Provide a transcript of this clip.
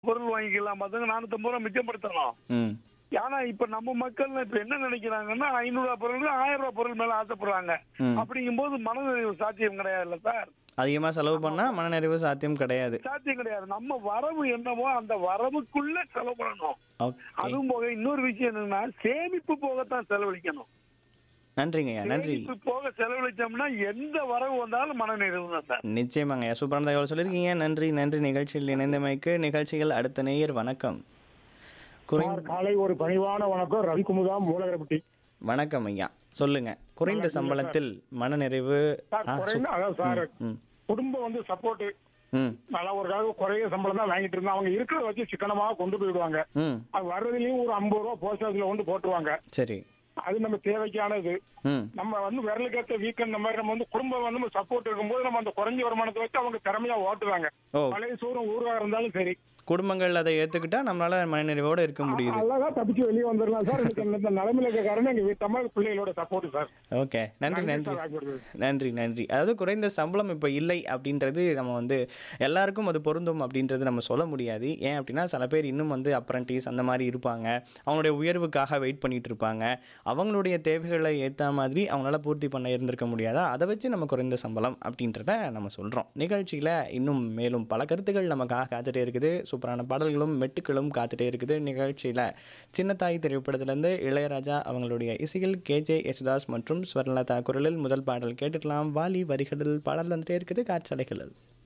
பொருள் வாங்கிக்கலாம் மத்தவங்க நானூத்தம்பது ரூபா மிச்சப்படுத்தணும் ம் ஆனா இப்ப நம்ம மக்கள் இப்ப என்ன நினைக்கிறாங்கன்னா ஐநூறு ரூபா பொருள் ஆயிரம் ரூபாய் பொருள் மேல ஆசைப்படுறாங்க ம். அப்படிங்கும்போது மனநிறைவு சாத்தியம் கிடையாதுல்ல சார் அதிகமாக செலவு பண்ணால் மனநிறைவு சாத்தியம் கிடையாது சாத்தியம் கிடையாது நம்ம வரவு என்னவோ அந்த வரவுக்குள்ள செலவு பண்ணணும் ஓகே அதுவும் போக இன்னொரு விஷயம் என்னன்னா சேமிப்பு போகத்தான் செலவழிக்கணும் நன்றிங்கய்யா நன்றி சேமிப்பு போக செலவழிச்சோம்னா எந்த வரவு வந்தாலும் மனநிறைவு தான் சார் நிச்சயமாங்க சூப்பரான தகவல் சொல்லியிருக்கீங்க நன்றி நன்றி நிகழ்ச்சியில் இணைந்தமைக்கு நிகழ்ச்சிகள் அடுத்த நேயர் வணக்கம் குறைந்த சார், காலை ஒரு பணிவான வணக்கம் ரவிக்குமுதாம் மூலகரப்பட்டி வணக்கம் ஐயா சொல்லுங்க குறைந்த சம்பளத்தில் மனநிறைவு சார் ஆ, குறைந்த சூப்- அதான் சார் ம் குடும்பம் வந்து சப்போர்ட் ம் நல்லா ஒரு காலம் குறைய சம்பளம் தான் வாங்கிட்டு இருந்தா அவங்க இருக்கிறத வச்சு சிக்கனமா கொண்டு போயிடுவாங்க ம் அது வர்றதுலயும் ஒரு ஐம்பது ரூபா போஸ்ட் ஆஃபீஸ்ல கொண்டு போட்டுருவாங்க சரி அது நம்ம தேவைக்கானது ம் நம்ம வந்து விரலுக்கேற்ற வீக்கெண்ட் இந்த மாதிரி நம்ம வந்து குடும்பம் வந்து சப்போர்ட் இருக்கும்போது நம்ம அந்த குறைஞ்ச வருமானத்தை வச்சு அவங்க திறமையா ஓட்டுவாங்க ஓ பழைய சூரம் ஊருவா இருந்தாலும் சரி குடும்பங்கள் அதை ஏற்றுக்கிட்டா நம்மளால மனநிறைவோடு இருக்க முடியுது அழகா தப்பிச்சு வெளியே வந்துடலாம் சார் எனக்கு இந்த நிலைமையில இருக்க காரணம் எங்க வீட்டு அம்மா பிள்ளைகளோட சப்போர்ட் சார் ஓகே நன்றி நன்றி சார் வாய்ப்பு கொடுத்தது. நன்றி நன்றி அதாவது குறைந்த சம்பளம் இப்போ இல்லை அப்படின்றது நம்ம வந்து எல்லாருக்கும் அது பொருந்தும் அப்படின்றது நம்ம சொல்ல முடியாது ஏன் அப்படின்னா சில பேர் இன்னும் வந்து அப்ரண்டிஸ் அந்த மாதிரி இருப்பாங்க அவங்களுடைய உயர்வுக்காக வெயிட் பண்ணிட்டு இருப்பாங்க அவங்களுடைய தேவைகளை ஏற்ற மாதிரி அவங்களால பூர்த்தி பண்ண இருந்திருக்க முடியாதா அதை வச்சு நம்ம குறைந்த சம்பளம் அப்படின்றத நம்ம சொல்கிறோம் நிகழ்ச்சியில் இன்னும் மேலும் பல கருத்துக்கள் நமக்காக காத்துட்டே இருக்குது சூப்பரான பாடல்களும் மெட்டுக்களும் காத்துட்டே இருக்குது நிகழ்ச்சியில் சின்னத்தாய் திரைப்படத்திலேருந்து இளையராஜா அவங்களுடைய இசையில் கேஜே யேசுதாஸ் மற்றும் ஸ்வர்ணலதா குரலில் முதல் பாடல் கேட்டுக்கலாம் வாலி வரிகளில் பாடல் வந்துட்டே இருக்குது காற்றலைகளில்